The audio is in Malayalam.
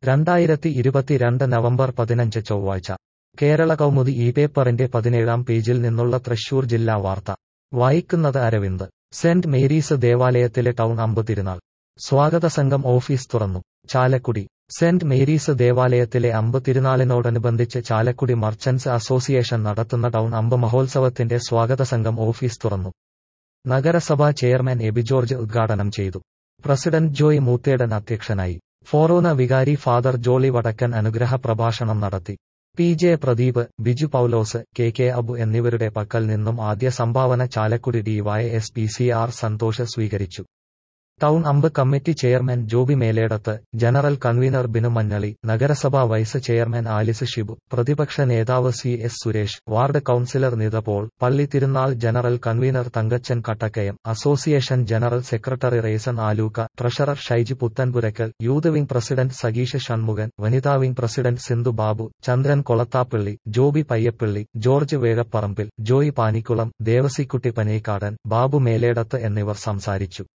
രണ്ടായിരത്തി ഇരുപത്തിരണ്ട് നവംബർ പതിനഞ്ച് ചൊവ്വാഴ്ച കേരള കൗമുദി ഈ പേപ്പറിന്റെ പതിനേഴാം പേജിൽ നിന്നുള്ള തൃശൂർ ജില്ലാ വാർത്ത വായിക്കുന്നത് അരവിന്ദ് സെന്റ് മേരീസ് ദേവാലയത്തിലെ ടൗൺ അമ്പ് തിരുനാൾ സ്വാഗത സംഘം ഓഫീസ് തുറന്നു ചാലക്കുടി സെന്റ് മേരീസ് ദേവാലയത്തിലെ അമ്പ് തിരുനാളിനോടനുബന്ധിച്ച് ചാലക്കുടി മർച്ചന്റ്സ് അസോസിയേഷൻ നടത്തുന്ന ടൗൺ അമ്പ് മഹോത്സവത്തിന്റെ സ്വാഗത സംഘം ഓഫീസ് തുറന്നു നഗരസഭാ ചെയർമാൻ എബി ജോർജ് ഉദ്ഘാടനം ചെയ്തു പ്രസിഡന്റ് ജോയ് മൂത്തേടൻ അധ്യക്ഷനായി ഫോറോന വികാരി ഫാദർ ജോളി വടക്കൻ അനുഗ്രഹ പ്രഭാഷണം നടത്തി P J Pradeep Biju Paulose K K Abu എന്നിവരുടെ പക്കൽ നിന്നും ആദ്യ സംഭാവന Chalakudy D Y S P C R Santhosh സ്വീകരിച്ചു ടൗൺ അമ്പ് committee chairman Joby Meledath general convener Binu Manjali നഗരസഭാ വൈസ് ചെയർമാൻ ആലിസ് ഷിബു പ്രതിപക്ഷ നേതാവ് C S Suresh ward councillor Nitha Paul പള്ളി തിരുനാൾ general convener Thankachan Kattakkayam association general secretary Reson Aluka treasurer Shaiji Puthenpurackal youth wing president സഗീഷ് ഷൺമുഖൻ വനിതാ wing president Sindhu Babu Chandran Kolathappally Joby Payyappilly George Vezhaparambil Joy Panikkulam Devassykutty Panekkadan Babu Meledath എന്നിവർ സംസാരിച്ചു